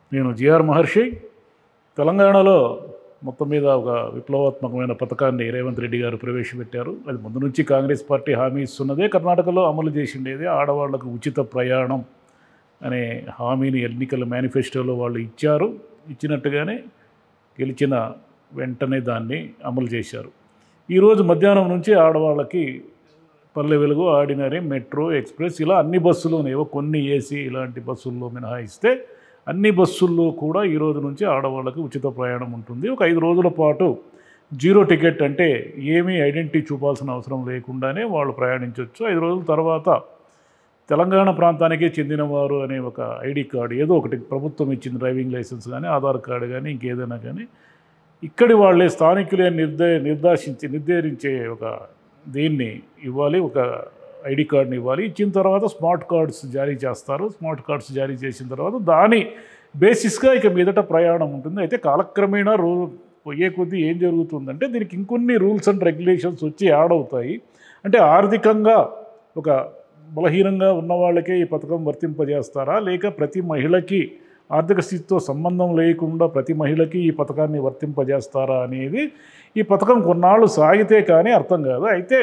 నేను జిఆర్ మహర్షి తెలంగాణలో మొత్తం మీద ఒక విప్లవాత్మకమైన పథకాన్ని రేవంత్ రెడ్డి గారు ప్రవేశపెట్టారు అది ముందు నుంచి కాంగ్రెస్ పార్టీ హామీ ఇస్తున్నదే కర్ణాటకలో అమలు చేసిండేది ఆడవాళ్లకు ఉచిత ప్రయాణం అనే హామీని ఎన్నికల మేనిఫెస్టోలో వాళ్ళు ఇచ్చారు ఇచ్చినట్టుగానే గెలిచిన వెంటనే దాన్ని అమలు చేశారు ఈరోజు మధ్యాహ్నం నుంచి ఆడవాళ్ళకి పల్లె వెలుగు ఆర్డినరీ మెట్రో ఎక్స్ప్రెస్ ఇలా అన్ని బస్సులు ఏవో కొన్ని ఏసీ ఇలాంటి బస్సుల్లో మినహాయిస్తే అన్ని బస్సుల్లో కూడా ఈ రోజు నుంచి ఆడవాళ్ళకి ఉచిత ప్రయాణం ఉంటుంది ఒక ఐదు రోజుల పాటు జీరో టికెట్ అంటే ఏమీ ఐడెంటిటీ చూపాల్సిన అవసరం లేకుండానే వాళ్ళు ప్రయాణించవచ్చు ఐదు రోజుల తర్వాత తెలంగాణ ప్రాంతానికే చెందినవారు అనే ఒక ఐడి కార్డు ఏదో ఒకటి ప్రభుత్వం ఇచ్చిన డ్రైవింగ్ లైసెన్స్ కానీ ఆధార్ కార్డు కానీ ఇంకేదైనా కానీ ఇక్కడి వాళ్ళే స్థానికులే నిర్దే నిర్దేశించి నిర్ధారించే ఒక దీన్ని ఇవ్వాలి ఒక ఐడి కార్డుని ఇవ్వాలి ఇచ్చిన తర్వాత స్మార్ట్ కార్డ్స్ జారీ చేస్తారు స్మార్ట్ కార్డ్స్ జారీ చేసిన తర్వాత దాని బేసిస్గా ఇక మీదట ప్రయాణం ఉంటుంది అయితే కాలక్రమేణా రూ పోయే కొద్దీ ఏం జరుగుతుందంటే దీనికి ఇంకొన్ని రూల్స్ అండ్ రెగ్యులేషన్స్ వచ్చి యాడ్ అవుతాయి అంటే ఆర్థికంగా ఒక బలహీనంగా ఉన్న వాళ్ళకే ఈ పథకం వర్తింపజేస్తారా లేక ప్రతి మహిళకి ఆర్థిక స్థితితో సంబంధం లేకుండా ప్రతి మహిళకి ఈ పథకాన్ని వర్తింపజేస్తారా అనేది ఈ పథకం కొన్నాళ్ళు సాగితే కానీ అర్థం కాదు అయితే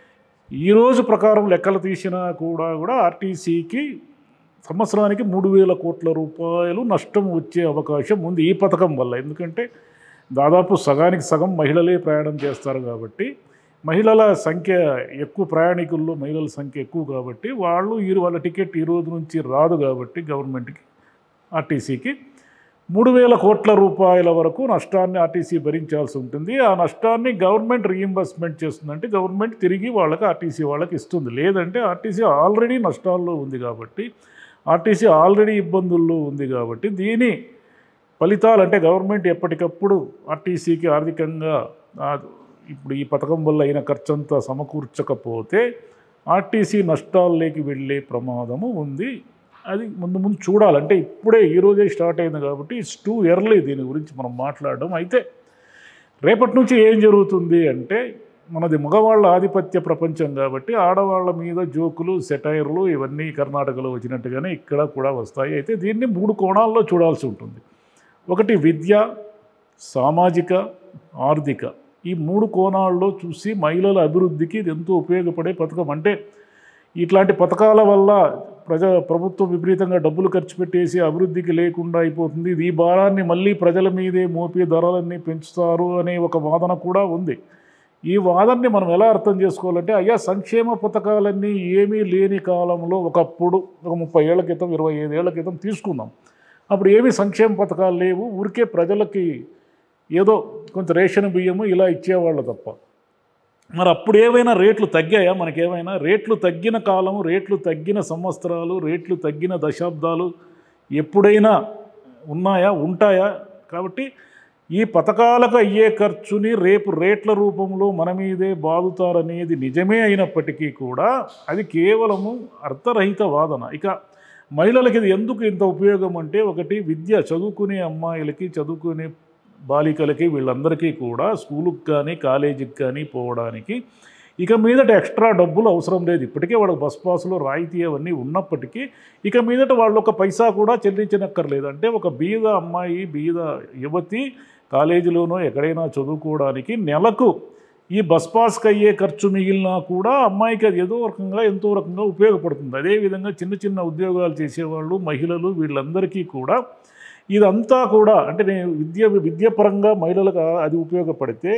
ఈరోజు ప్రకారం లెక్కలు తీసినా కూడా కూడా ఆర్టీసీకి సంవత్సరానికి మూడు వేల కోట్ల రూపాయలు నష్టం వచ్చే అవకాశం ఉంది ఈ పథకం వల్ల ఎందుకంటే దాదాపు సగానికి సగం మహిళలే ప్రయాణం చేస్తారు కాబట్టి మహిళల సంఖ్య ఎక్కువ ప్రయాణికుల్లో మహిళల సంఖ్య ఎక్కువ కాబట్టి వాళ్ళు ఈ వాళ్ళ టికెట్ ఈ రోజు నుంచి రాదు కాబట్టి గవర్నమెంట్కి ఆర్టీసీకి మూడు వేల కోట్ల రూపాయల వరకు నష్టాన్ని ఆర్టీసీ భరించాల్సి ఉంటుంది ఆ నష్టాన్ని గవర్నమెంట్ రీయింబర్స్మెంట్ చేస్తుందంటే గవర్నమెంట్ తిరిగి వాళ్ళకి ఆర్టీసీ వాళ్ళకి ఇస్తుంది లేదంటే ఆర్టీసీ ఆల్రెడీ నష్టాల్లో ఉంది కాబట్టి ఆర్టీసీ ఆల్రెడీ ఇబ్బందుల్లో ఉంది కాబట్టి దీని ఫలితాలు అంటే గవర్నమెంట్ ఎప్పటికప్పుడు ఆర్టీసీకి ఆర్థికంగా ఆ, ఇప్పుడు ఈ పథకం వల్ల అయిన ఖర్చంతా సమకూర్చకపోతే ఆర్టీసీ నష్టాల్లోకి వెళ్ళే ప్రమాదము ఉంది అది ముందు ముందు చూడాలంటే ఇప్పుడే ఈ రోజే స్టార్ట్ అయింది కాబట్టి ఇట్స్ టూ ఎర్లీ దీని గురించి మనం మాట్లాడడం అయితే రేపటి నుంచి ఏం జరుగుతుంది అంటే మనది మగవాళ్ళ ఆధిపత్య ప్రపంచం కాబట్టి ఆడవాళ్ళ మీద జోకులు సెటైర్లు ఇవన్నీ కర్ణాటకలో వచ్చినట్టుగానే ఇక్కడ కూడా వస్తాయి అయితే దీన్ని మూడు కోణాల్లో చూడాల్సి ఉంటుంది ఒకటి విద్య సామాజిక ఆర్థిక ఈ మూడు కోణాల్లో చూసి మహిళల అభివృద్ధికి ఇది ఎంతో ఉపయోగపడే పథకం అంటే ఇట్లాంటి పథకాల వల్ల ప్రజ ప్రభుత్వం విపరీతంగా డబ్బులు ఖర్చు పెట్టేసి అభివృద్ధికి లేకుండా అయిపోతుంది ఈ భారాన్ని మళ్ళీ ప్రజల మీదే మోపి ధరలన్నీ పెంచుతారు అనే ఒక వాదన కూడా ఉంది ఈ వాదనని మనం ఎలా అర్థం చేసుకోవాలంటే అయ్యా సంక్షేమ పథకాలన్నీ ఏమీ లేని కాలంలో ఒకప్పుడు ఒక ముప్పై ఏళ్ల క్రితం ఇరవై ఐదేళ్ల క్రితం తీసుకుందాం అప్పుడు ఏమీ సంక్షేమ పథకాలు లేవు ఊరికే ప్రజలకి ఏదో కొంత రేషన్ బియ్యము ఇలా ఇచ్చేవాళ్ళు తప్ప మరి అప్పుడు ఏవైనా రేట్లు తగ్గాయా మనకేమైనా రేట్లు తగ్గిన కాలము రేట్లు తగ్గిన సంవత్సరాలు రేట్లు తగ్గిన దశాబ్దాలు ఎప్పుడైనా ఉన్నాయా ఉంటాయా కాబట్టి ఈ పథకాలకు అయ్యే ఖర్చుని రేపు రేట్ల రూపంలో మన మీదే బాదుతారనేది నిజమే అయినప్పటికీ కూడా అది కేవలము అర్థరహిత వాదన ఇక మహిళలకి ఇది ఎందుకు ఇంత ఉపయోగం అంటే ఒకటి విద్య చదువుకునే అమ్మాయిలకి చదువుకునే బాలికలకి వీళ్ళందరికీ కూడా స్కూలుకి కానీ కాలేజీకి కానీ పోవడానికి ఇక మీదట ఎక్స్ట్రా డబ్బులు అవసరం లేదు ఇప్పటికే వాళ్ళకి బస్ పాసులు రాయితీ అవన్నీ ఉన్నప్పటికీ ఇక మీదట వాళ్ళు ఒక పైసా కూడా చెల్లించనక్కర్లేదు అంటే ఒక బీద అమ్మాయి బీద యువతి కాలేజీలోనో ఎక్కడైనా చదువుకోవడానికి నెలకు ఈ బస్ పాస్కి అయ్యే ఖర్చు మిగిలినా కూడా అమ్మాయికి అది ఏదో రకంగా ఎంతో రకంగా ఉపయోగపడుతుంది అదేవిధంగా చిన్న చిన్న ఉద్యోగాలు చేసేవాళ్ళు మహిళలు వీళ్ళందరికీ కూడా ఇదంతా కూడా అంటే నేను విద్య విద్యాపరంగా మహిళలకు అది ఉపయోగపడితే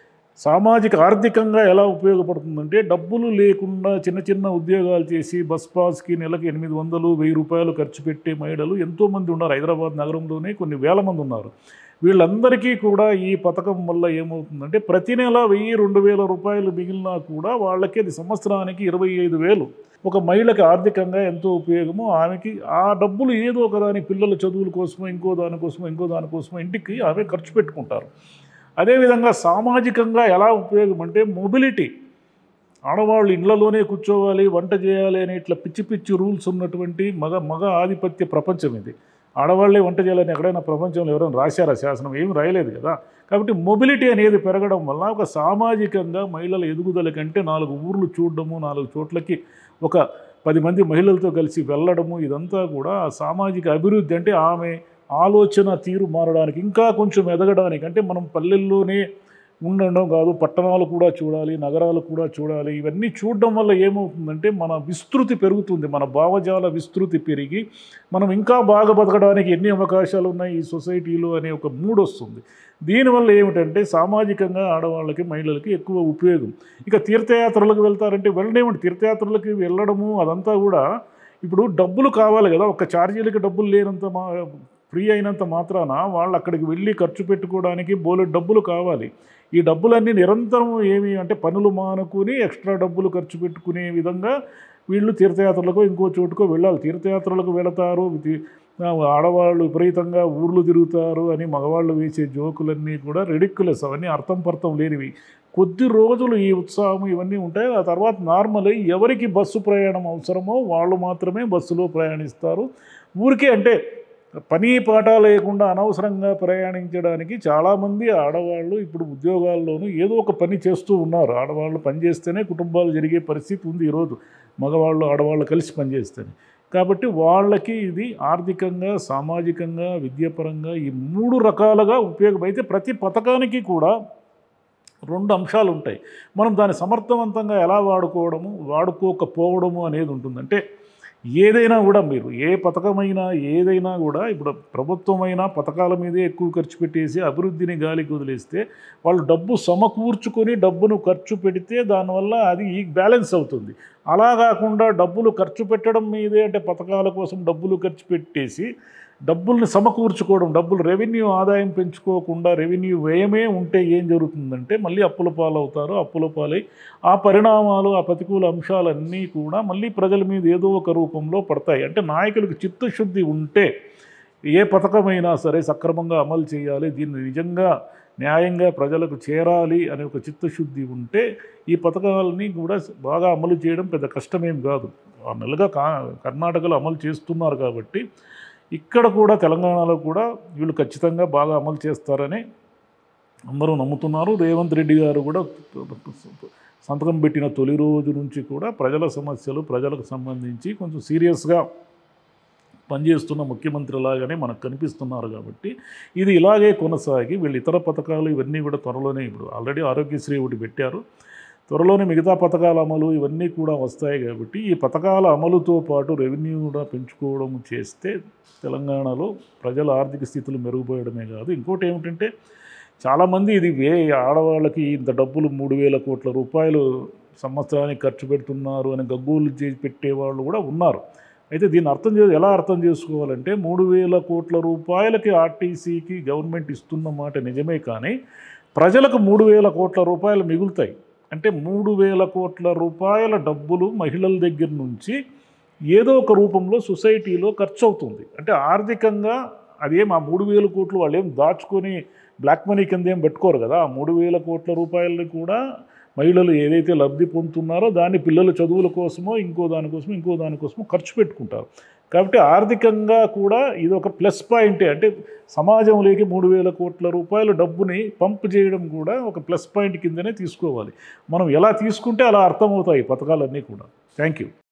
సామాజిక ఆర్థికంగా ఎలా ఉపయోగపడుతుందంటే డబ్బులు లేకుండా చిన్న చిన్న ఉద్యోగాలు చేసి బస్ పాస్కి నెలకు ఎనిమిది వందలు వెయ్యి రూపాయలు ఖర్చు పెట్టే మహిళలు ఎంతోమంది ఉన్నారు హైదరాబాద్ నగరంలోనే కొన్ని వేల మంది ఉన్నారు వీళ్ళందరికీ కూడా ఈ పథకం వల్ల ఏమవుతుందంటే ప్రతి నెల వెయ్యి రెండు వేల రూపాయలు మిగిలినా కూడా వాళ్ళకి అది సంవత్సరానికి ఇరవై ఐదు వేలు ఒక మహిళకి ఆర్థికంగా ఎంతో ఉపయోగము ఆమెకి ఆ డబ్బులు ఏదో ఒక దాని పిల్లల చదువుల కోసమో ఇంకో దానికోసమో ఇంకో దానికోసమో ఇంటికి ఆమె ఖర్చు పెట్టుకుంటారు అదేవిధంగా సామాజికంగా ఎలా ఉపయోగం అంటే మొబిలిటీ ఆడవాళ్ళు ఇళ్లలోనే కూర్చోవాలి వంట చేయాలి అనే ఇట్లా పిచ్చి పిచ్చి రూల్స్ ఉన్నటువంటి మగ మగ ఆధిపత్య ప్రపంచం ఇది ఆడవాళ్ళే వంట చేయాలని ఎక్కడైనా ప్రపంచంలో ఎవరైనా రాశారా శాసనం ఏమి రాయలేదు కదా కాబట్టి మొబిలిటీ అనేది పెరగడం వల్ల ఒక సామాజికంగా మహిళల ఎదుగుదల కంటే నాలుగు ఊర్లు చూడడము నాలుగు చోట్లకి ఒక పది మంది మహిళలతో కలిసి వెళ్ళడము ఇదంతా కూడా ఆ సామాజిక అభివృద్ధి అంటే ఆమె ఆలోచన తీరు మారడానికి ఇంకా కొంచెం ఎదగడానికి అంటే మనం పల్లెల్లోనే ఉండడం కాదు పట్టణాలు కూడా చూడాలి నగరాలు కూడా చూడాలి ఇవన్నీ చూడడం వల్ల ఏమవుతుందంటే మన విస్తృతి పెరుగుతుంది మన భావజాల విస్తృతి పెరిగి మనం ఇంకా బాగా బతకడానికి ఎన్ని అవకాశాలు ఉన్నాయి ఈ సొసైటీలో అనే ఒక మూడ్ వస్తుంది దీనివల్ల ఏమిటంటే సామాజికంగా ఆడవాళ్ళకి మహిళలకి ఎక్కువ ఉపయోగం ఇక తీర్థయాత్రలకు వెళ్తారంటే వెళ్ళనేమండి తీర్థయాత్రలకి వెళ్ళడము అదంతా కూడా ఇప్పుడు డబ్బులు కావాలి కదా ఒక ఛార్జీలకి డబ్బులు లేనంత మా ఫ్రీ అయినంత మాత్రాన వాళ్ళు అక్కడికి వెళ్ళి ఖర్చు పెట్టుకోవడానికి బోలెడు డబ్బులు కావాలి ఈ డబ్బులన్నీ నిరంతరం ఏమి అంటే పనులు మానుకుని ఎక్స్ట్రా డబ్బులు ఖర్చు పెట్టుకునే విధంగా వీళ్ళు తీర్థయాత్రలకు ఇంకో చోటుకో వెళ్ళాలి తీర్థయాత్రలకు వెళతారు తి- ఆ, ఆడవాళ్ళు విపరీతంగా ఊర్లు తిరుగుతారు అని మగవాళ్ళు వేసే జోకులన్నీ కూడా రెడిక్యులస్ అవన్నీ అర్థం పర్థం లేనివి కొద్ది రోజులు ఈ ఉత్సాహం ఇవన్నీ ఉంటాయి ఆ తర్వాత నార్మల్ ఎవరికి బస్సు ప్రయాణం అవసరమో వాళ్ళు మాత్రమే బస్సులో ప్రయాణిస్తారు ఊరికే అంటే పని పాట లేకుండా అనవసరంగా ప్రయాణించడానికి చాలామంది ఆడవాళ్ళు ఇప్పుడు ఉద్యోగాల్లోనూ ఏదో ఒక పని చేస్తూ ఉన్నారు ఆడవాళ్ళు పని చేస్తేనే కుటుంబాలు జరిగే పరిస్థితి ఉంది ఈరోజు మగవాళ్ళు ఆడవాళ్ళు కలిసి పనిచేస్తేనే కాబట్టి వాళ్ళకి ఇది ఆర్థికంగా సామాజికంగా విద్యాపరంగా ఈ మూడు రకాలుగా ఉపయోగమైతే ప్రతి పథకానికి కూడా రెండు అంశాలు ఉంటాయి మనం దాన్ని సమర్థవంతంగా ఎలా వాడుకోవడము వాడుకోకపోవడము అనేది ఉంటుంది అంటే ఏదైనా కూడా మీరు ఏ పథకమైనా ఏదైనా కూడా ఇప్పుడు ప్రభుత్వమైనా పథకాల మీదే ఎక్కువ ఖర్చు పెట్టేసి అభివృద్ధిని గాలికి వదిలేస్తే వాళ్ళు డబ్బు సమకూర్చుకొని డబ్బును ఖర్చు పెడితే దానివల్ల అది ఈ బ్యాలెన్స్ అవుతుంది అలా కాకుండా డబ్బులు ఖర్చు పెట్టడం మీదే అంటే పథకాల కోసం డబ్బులు ఖర్చు పెట్టేసి డబ్బుల్ని సమకూర్చుకోవడం డబ్బులు రెవెన్యూ ఆదాయం పెంచుకోకుండా రెవెన్యూ వ్యయమే ఉంటే ఏం జరుగుతుందంటే మళ్ళీ అప్పుల పాలవుతారు అప్పుల పాలై ఆ పరిణామాలు ఆ ప్రతికూల అంశాలన్నీ కూడా మళ్ళీ ప్రజల మీద ఏదో ఒక రూపంలో పడతాయి అంటే నాయకులకు చిత్తశుద్ధి ఉంటే ఏ పథకమైనా సరే సక్రమంగా అమలు చేయాలి దీన్ని నిజంగా న్యాయంగా ప్రజలకు చేరాలి అనే ఒక చిత్తశుద్ధి ఉంటే ఈ పథకాలని కూడా బాగా అమలు చేయడం పెద్ద కష్టమేం కాదు ఆ నెలగా కా కర్ణాటకలో అమలు చేస్తున్నారు కాబట్టి ఇక్కడ కూడా తెలంగాణలో కూడా వీళ్ళు ఖచ్చితంగా బాగా అమలు చేస్తారని అందరూ నమ్ముతున్నారు రేవంత్ రెడ్డి గారు కూడా సంతకం పెట్టిన తొలి రోజు నుంచి కూడా ప్రజల సమస్యలు ప్రజలకు సంబంధించి కొంచెం సీరియస్గా పనిచేస్తున్న ముఖ్యమంత్రి లాగానే మనకు కనిపిస్తున్నారు కాబట్టి ఇది ఇలాగే కొనసాగి వీళ్ళు ఇతర పథకాలు ఇవన్నీ కూడా త్వరలోనే ఇప్పుడు ఆల్రెడీ ఆరోగ్యశ్రీ ఒకటి పెట్టారు త్వరలోనే మిగతా పథకాల అమలు ఇవన్నీ కూడా వస్తాయి కాబట్టి ఈ పథకాల అమలుతో పాటు రెవెన్యూ కూడా పెంచుకోవడం చేస్తే తెలంగాణలో ప్రజల ఆర్థిక స్థితులు మెరుగుపోయడమే కాదు ఇంకోటి ఏమిటంటే చాలామంది ఇది వే ఆడవాళ్ళకి ఇంత డబ్బులు మూడు వేల కోట్ల రూపాయలు సంవత్సరానికి ఖర్చు పెడుతున్నారు అని గగ్గోలు చేసి పెట్టేవాళ్ళు కూడా ఉన్నారు అయితే దీన్ని అర్థం చే ఎలా అర్థం చేసుకోవాలంటే మూడు వేల కోట్ల రూపాయలకి ఆర్టీసీకి గవర్నమెంట్ ఇస్తున్న మాట నిజమే కానీ ప్రజలకు మూడు వేల కోట్ల రూపాయలు మిగులుతాయి అంటే మూడు వేల కోట్ల రూపాయల డబ్బులు మహిళల దగ్గర నుంచి ఏదో ఒక రూపంలో సొసైటీలో ఖర్చు అవుతుంది అంటే ఆర్థికంగా అదేం ఆ మూడు వేల కోట్లు వాళ్ళు ఏం దాచుకొని బ్లాక్ మనీ కింద ఏం పెట్టుకోరు కదా ఆ మూడు వేల కోట్ల రూపాయలని కూడా మహిళలు ఏదైతే లబ్ధి పొందుతున్నారో దాన్ని పిల్లల చదువుల కోసమో ఇంకో దానికోసమో ఇంకో దానికోసమో ఖర్చు పెట్టుకుంటారు కాబట్టి ఆర్థికంగా కూడా ఇది ఒక ప్లస్ పాయింటే అంటే సమాజంలోకి మూడు వేల కోట్ల రూపాయల డబ్బుని పంప్ చేయడం కూడా ఒక ప్లస్ పాయింట్ కిందనే తీసుకోవాలి మనం ఎలా తీసుకుంటే అలా అర్థమవుతాయి ఈ పథకాలన్నీ కూడా థ్యాంక్ యూ